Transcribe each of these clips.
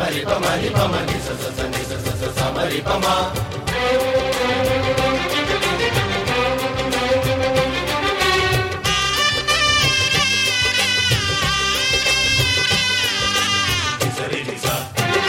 సమరి పమని పమని స స స ని స స స సమరి పమ సరి ని స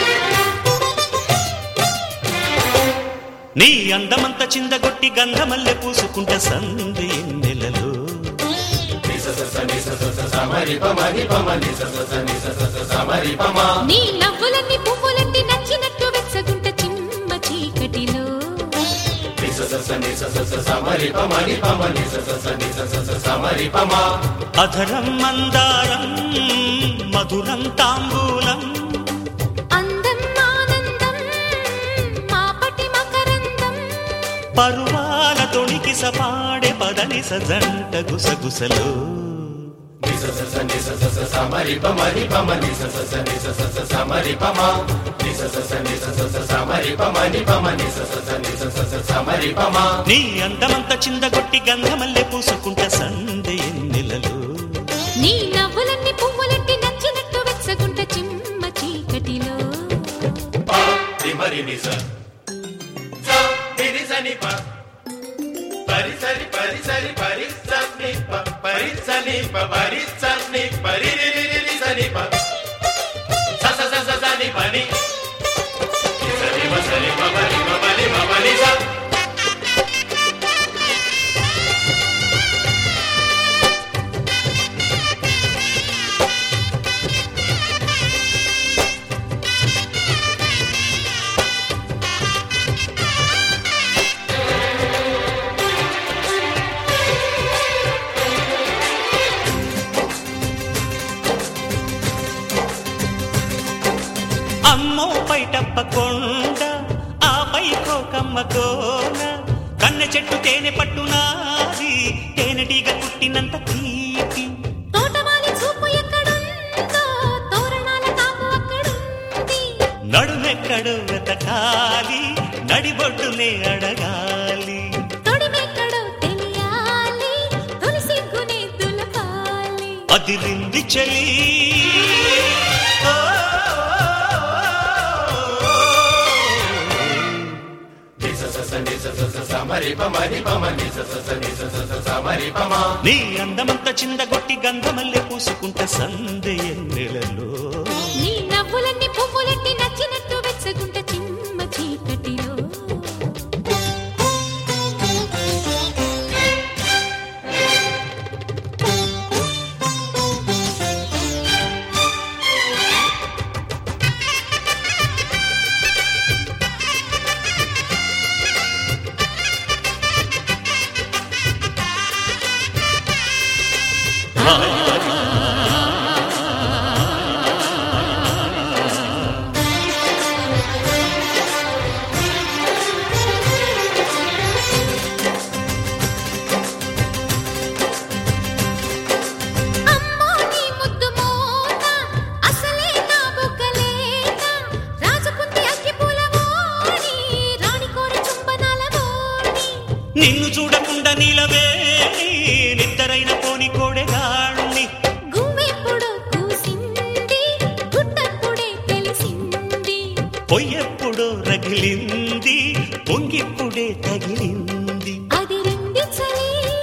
నీ అందమంత చిందగొట్టి గంధమల్లె పూసుకుంట సంది నెలలో ని స స స ని స స స సమరి పమని పమని స స స ని స స స సమరి పమ నీ నవ్వులన్నీ పువ్వులెట్టి నచ్చినట్టు వెచ్చగుంట చిమ్మ చీకటిలో ని స స స ని స స స సమరి పమని పమని స స స ని స స స సమరి పమ అధరం మందారం మధురం తాంబూలం అందం ఆనందం మాపటి మకరందం పరువాల తొణికి సపాడే పదని సజంట గుసగుసలో ని స స స ని స స స సమరి పమని పమని స స స ని స స స సమరి పమ ని స స స ని స స స సమరి పమని పమని స స స ని స స స సమరి పమ నీ అందమంత చిందగొట్టి గంధమల్లె పూసుకుంట సంది నెలలో నీ నవ్వులన్నీ పువ్వులెట్టి నచ్చినట్టు వెచ్చగుంట చిమ్మ చీకటిలో ప ని మరి ని స స ని ని స ని ప పరి సరి పరి సరి పరి స ని ప పరి స ని ప పరి స ని పరి రి రి రి రి స ని ప స స స స స ని ప ని ని స ని మ స ని ప ప ని ప ప ని ప ప ని స అమ్మో పైటప్ప కొండ ఆపై కోకమ్మ కోన కన్నె చెట్టు తేనె పట్టునాది తేనెటీగ పుట్టినంత తీపి తోటమాలి చూపు ఎక్కడుందో తోరణాల తాపు అక్కడుంది నడుమెక్కడు వెతకాలి నడిబొడ్డునే అడగాలి తొడిమెక్కడో తెలియాలి తొలి సిగ్గునే దులపాలి అదిరింది చలి ఓ, ని స స స ని స స స సమరి ప మరి ప మ ని స స స ని స స స సమరి ప మ నీ అందమంత చిందగొట్టి గంధమల్లె పూసుకుంట సందే నెలలో నీ నవ్వులన్నీ పువ్వులెట్టి నచ్చినట్టు వెచ్చగుంట చిమ్మ చీకటిలో అమ్మో నీ ముద్దు మోత అసలే నా బుగ్గలేత రాజపుత్రి అక్కిపూల వాణి రాణి కోరి చుంబనాల వాణి నిన్ను చూడకుండా నీలవేణి నిద్దరైన పోని కోడెగాణ్ణి గుమ్మెప్పుడో కూసింది గుట్టప్పుడే తెలిసింది పొయ్యెప్పుడో రగిలింది పొంగిప్పుడే తగిలింది అది రింది చలి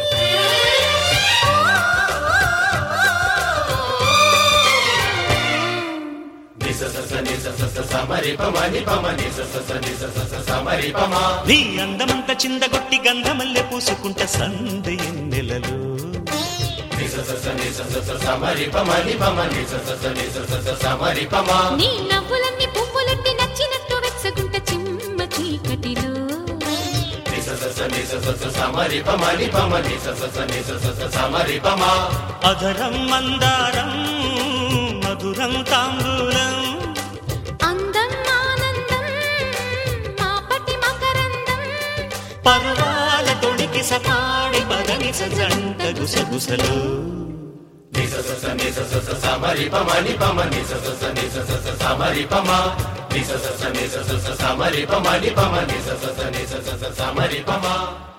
ని స స స ని స స స సమరి ప మ ని ప మ ని స స స ని స స స సమరి ప మ నీ అందమంత చిందగొట్టి గంధమల్లె పూసుకుంట సందే నెలలో ని స స స ని స స స సమరి ప మ ని ప మ ని స స స ని స స స సమరి ప మ నీ నవ్వులన్నీ పువ్వులెట్టి నచ్చినట్టు వెచ్చగుంట చిమ్మ చీకటిలో ని స స స ని స స స సమరి ప మ ని ప మ ని స స స ని స స స సమరి ప మ అధరం మందారం మధురం తాంబూలం అందం ఆనందం మాపటి మకరందం పర్వాల తొడికి సపాడి పదని సజంట గుసగుసలు ని స స స ని స స స సమరి ప మ ని ప మ ని స స స ని స స స సమరి ప మ ని స స స ని స స స సమరి ప మ ని ప మ ని స స స ని స స స సమరి ప మ